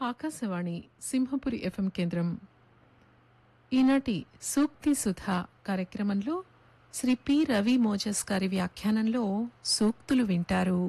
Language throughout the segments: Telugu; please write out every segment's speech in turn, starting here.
ఆకాశవాణి సింహపురి ఎఫ్ఎం కేంద్రం ఈనాటి సూక్తి సుధా కార్యక్రమంలో శ్రీ పి రవి మోజస్ గారి వ్యాఖ్యానంలో సూక్తులు వింటారు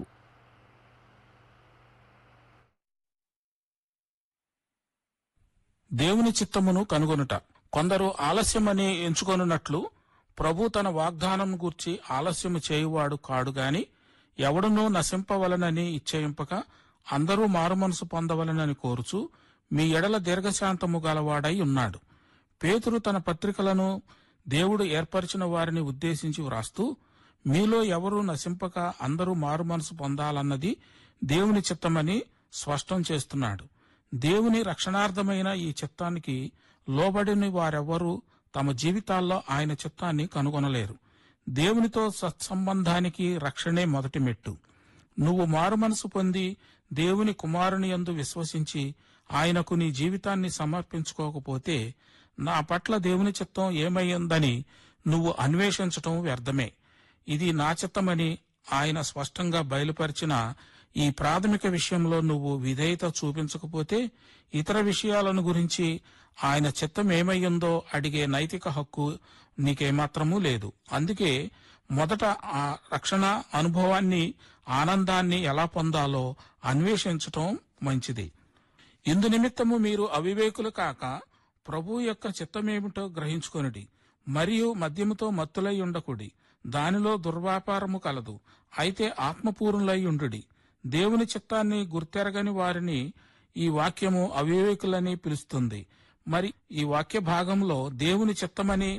దేవుని చిత్తమును కనుగొనుట కొందరు ఆలస్యమని ఎంచుకొనున్నట్లు ప్రభు తన వాగ్దానం గూర్చి ఆలస్యము చేయువాడు కాడు గాని ఎవడునూ నశింపవలనని ఇచ్చేయింపక అందరూ మారుమనసు పొందవలనని కోరుచు మీ ఎడల దీర్ఘశాంతము గలవాడై ఉన్నాడు పేతురు తన పత్రికలను దేవుడు ఏర్పరిచిన వారిని ఉద్దేశించి వ్రాస్తూ మీలో ఎవరూ నశింపక అందరూ మారుమనసు పొందాలన్నది దేవుని చిత్తమని స్పష్టం చేస్తున్నాడు దేవుని రక్షణార్థమైన ఈ చిత్తానికి లోబడిని వారెవ్వరూ తమ జీవితాల్లో ఆయన చిత్తాన్ని కనుగొనలేరు దేవునితో సత్సంబంధానికి రక్షణే మొదటి మెట్టు నువ్వు మారుమనసు పొంది దేవుని కుమారుని యందు విశ్వసించి ఆయనకు నీ జీవితాన్ని సమర్పించుకోకపోతే నా పట్ల దేవుని చిత్తం ఏమయ్యిందని నువ్వు అన్వేషించటం వ్యర్థమే ఇది నా చిత్తమని ఆయన స్పష్టంగా బయలుపరిచిన ఈ ప్రాథమిక విషయంలో నువ్వు విధేయత చూపించకపోతే ఇతర విషయాలను గురించి ఆయన చిత్తం ఏమయ్యిందో అడిగే నైతిక హక్కు నీకేమాత్రమూ లేదు అందుకే మొదట ఆ రక్షణ అనుభవాన్ని ఆనందాన్ని ఎలా పొందాలో అన్వేషించటం మంచిది ఇందు నిమిత్తము మీరు అవివేకులు కాక ప్రభు యొక్క చిత్తమేమిటో గ్రహించుకొనుడి మరియు మద్యముతో మత్తులై ఉండకుడి దానిలో దుర్వ్యాపారము కలదు అయితే ఆత్మపూర్ణులై ఉండుడి దేవుని చిత్తాన్ని గుర్తెరగని వారిని ఈ వాక్యము అవివేకులని పిలుస్తుంది మరి ఈ వాక్య భాగంలో దేవుని చిత్తమని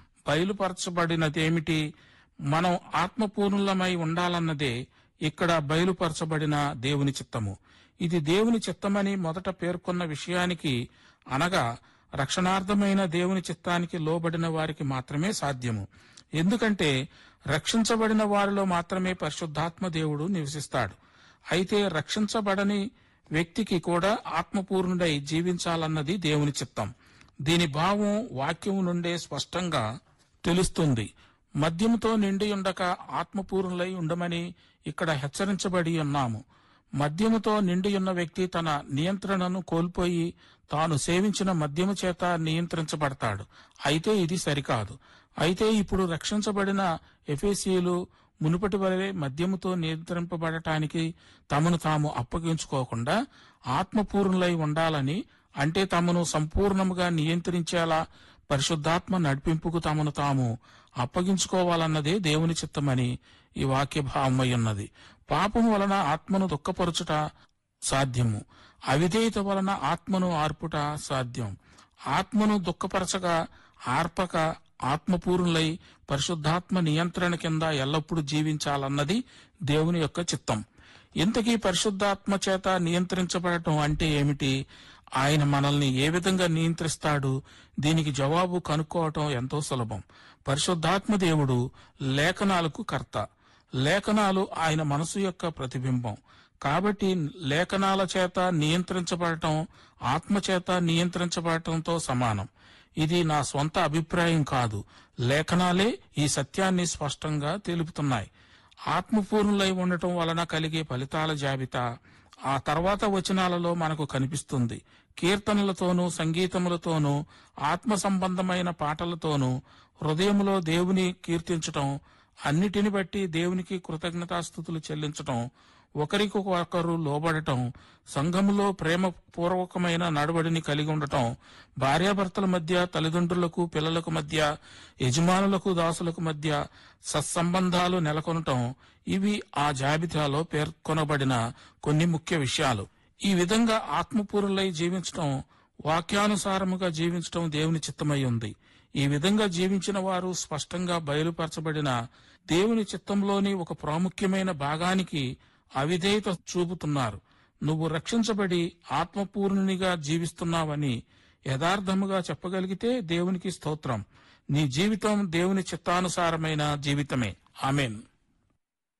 బయలుపరచబడినదేమిటి మనం ఆత్మపూర్ణులమై ఉండాలన్నదే ఇక్కడ బయలుపరచబడిన దేవుని చిత్తము ఇది దేవుని చిత్తమని మొదట పేర్కొన్న విషయానికి అనగా రక్షణార్థమైన దేవుని చిత్తానికి లోబడిన వారికి మాత్రమే సాధ్యము ఎందుకంటే రక్షించబడిన వారిలో మాత్రమే పరిశుద్ధాత్మ దేవుడు నివసిస్తాడు అయితే రక్షించబడని వ్యక్తికి కూడా ఆత్మపూర్ణుడై జీవించాలన్నది దేవుని చిత్తం దీని భావం వాక్యం నుండే స్పష్టంగా తెలుస్తుంది మద్యముతో నిండి ఉండక ఆత్మపూర్ణులై ఉండమని ఇక్కడ హెచ్చరించబడి ఉన్నాము మద్యముతో నిండి ఉన్న వ్యక్తి తన నియంత్రణను కోల్పోయి తాను సేవించిన మద్యము చేత నియంత్రించబడతాడు అయితే ఇది సరికాదు అయితే ఇప్పుడు రక్షించబడిన ఎఫేసీలు మునుపటి వలె మద్యముతో నియంత్రింపబడటానికి తమను తాము అప్పగించుకోకుండా ఆత్మపూర్ణులై ఉండాలని అంటే తమను సంపూర్ణముగా నియంత్రించేలా పరిశుద్ధాత్మ నడిపింపుకు తమను తాము అప్పగించుకోవాలన్నదే దేవుని చిత్తమని ఈ వాక్య భావమై ఉన్నది పాపం వలన ఆత్మను దుఃఖపరచుట సాధ్యము అవిధేయత వలన ఆత్మను ఆర్పుట సాధ్యం ఆత్మను దుఃఖపరచగా ఆర్పక ఆత్మపూర్ణులై పరిశుద్ధాత్మ నియంత్రణ కింద ఎల్లప్పుడూ జీవించాలన్నది దేవుని యొక్క చిత్తం ఇంతకీ పరిశుద్ధాత్మ చేత నియంత్రించబడటం అంటే ఏమిటి ఆయన మనల్ని ఏ విధంగా నియంత్రిస్తాడు దీనికి జవాబు కనుక్కోవటం ఎంతో సులభం పరిశుద్ధాత్మ దేవుడు లేఖనాలకు కర్త లేఖనాలు ఆయన మనసు యొక్క ప్రతిబింబం కాబట్టి లేఖనాల చేత నియంత్రించబడటం ఆత్మ చేత నియంత్రించబడటంతో సమానం ఇది నా స్వంత అభిప్రాయం కాదు లేఖనాలే ఈ సత్యాన్ని స్పష్టంగా తెలుపుతున్నాయి ఆత్మపూర్ణులై ఉండటం వలన కలిగే ఫలితాల జాబితా ఆ తర్వాత వచనాలలో మనకు కనిపిస్తుంది కీర్తనలతోనూ సంగీతములతోనూ ఆత్మ సంబంధమైన పాటలతోనూ హృదయములో దేవుని కీర్తించటం అన్నిటిని బట్టి దేవునికి కృతజ్ఞతాస్థుతులు చెల్లించటం ఒకరికి ఒకరు లోబడటం సంఘములో ప్రేమ పూర్వకమైన నడవడిని కలిగి ఉండటం భార్యాభర్తల మధ్య తల్లిదండ్రులకు పిల్లలకు మధ్య యజమానులకు దాసులకు మధ్య సత్సంబంధాలు నెలకొనటం ఇవి ఆ జాబితాలో పేర్కొనబడిన కొన్ని ముఖ్య విషయాలు ఈ విధంగా ఆత్మపూరులై జీవించటం వాక్యానుసారముగా జీవించటం దేవుని చిత్తమై ఉంది ఈ విధంగా జీవించిన వారు స్పష్టంగా బయలుపరచబడిన దేవుని చిత్తంలోని ఒక ప్రాముఖ్యమైన భాగానికి అవిధేయత చూపుతున్నారు నువ్వు రక్షించబడి ఆత్మపూర్ణునిగా జీవిస్తున్నావని యథార్థముగా చెప్పగలిగితే దేవునికి స్తోత్రం నీ జీవితం దేవుని చిత్తానుసారమైన జీవితమే ఆమెన్